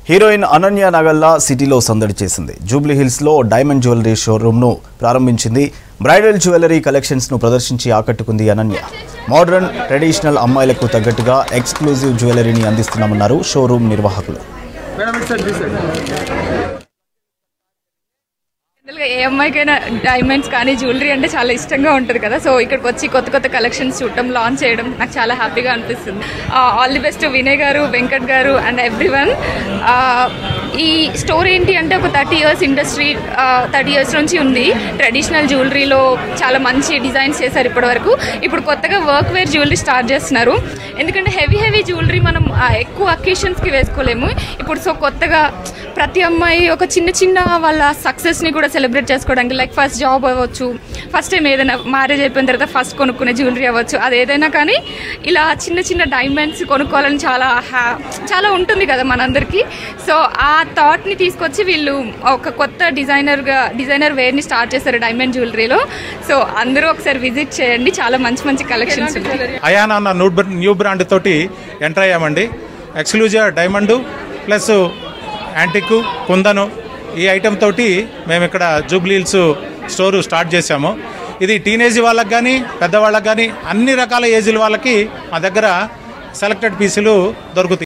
heroine Ananya నగల్లా సిటీలో సందడి చేసింది జూబ్లీ హిల్స్లో డైమండ్ జ్యువెలరీ షోరూమ్ను ప్రారంభించింది బ్రైడల్ జ్యువెలరీ కలెక్షన్స్ను ప్రదర్శించి ఆకట్టుకుంది అనన్య మోడర్న్ ట్రెడిషనల్ అమ్మాయిలకు తగ్గట్టుగా ఎక్స్క్లూజివ్ జ్యువెలరీని అందిస్తున్నామన్నారు షోరూమ్ నిర్వాహకులు జనరల్గా ఏ అమ్మాయికైనా డైమండ్స్ కానీ జ్యువెలరీ అంటే చాలా ఇష్టంగా ఉంటుంది కదా సో ఇక్కడికి వచ్చి కొత్త కొత్త కలెక్షన్స్ చూడటం లాంచ్ చేయడం నాకు చాలా హ్యాపీగా అనిపిస్తుంది all the best Vinay garu Venkat garu and every one ఈ స్టోర్ ఏంటి అంటే ఒక thirty years industry thirty years నుంచి ఉంది ట్రెడిషనల్ జ్యువెలరీలో చాలా మంచి డిజైన్స్ చేశారు ఇప్పటి వరకు ఇప్పుడు కొత్తగా వర్క్ వేర్ జ్యువెలరీ స్టార్ట్ చేస్తున్నారు ఎందుకంటే హెవీ హెవీ జ్యువెలరీ మనం ఆ, ఎక్కువ అకేషన్స్కి వేసుకోలేము ఇప్పుడు సో కొత్తగా ప్రతి అమ్మాయి ఒక చిన్న చిన్న వాళ్ళ సక్సెస్ని కూడా సెలబ్రేట్ చేసుకోవడానికి లైక్ ఫస్ట్ జాబ్ అవ్వచ్చు ఫస్ట్ టైం ఏదైనా మ్యారేజ్ అయిపోయిన తర్వాత ఫస్ట్ కొనుక్కునే జ్యువెలరీ అవ్వచ్చు అది ఏదైనా కానీ ఇలా చిన్న చిన్న డైమండ్స్ కొనుక్కోవాలని చాలా హ్యా- చాలా ఉంటుంది కదా మనందరికీ సో ఆ థాట్ని తీసుకొచ్చి వీళ్ళు ఒక కొత్త డిజైనర్గా డిజైనర్ వేర్ని స్టార్ట్ చేశారు డైమండ్ జ్యువెలరీలో సో అందరూ ఒకసారి విజిట్ చేయండి చాలా మంచి మంచి కలెక్షన్స్ ఉంటాయి అయాన్ అన్న న్యూ బ్ర- న్యూ బ్రాండ్ తోటి ఎంటర్ అయ్యామండి exclusive diamond plus antique kundan ఈ ఐటెం తోటి మేము ఇక్కడ జూబ్లీ హిల్స్ స్టోర్ స్టార్ట్ చేశాము ఇది టీనేజ్ వాళ్ళకి కానీ పెద్దవాళ్ళకి కానీ అన్ని రకాల ఏజ్ల వాళ్ళకి మా దగ్గర సెలెక్టెడ్ పీసులు దొరుకుతాయి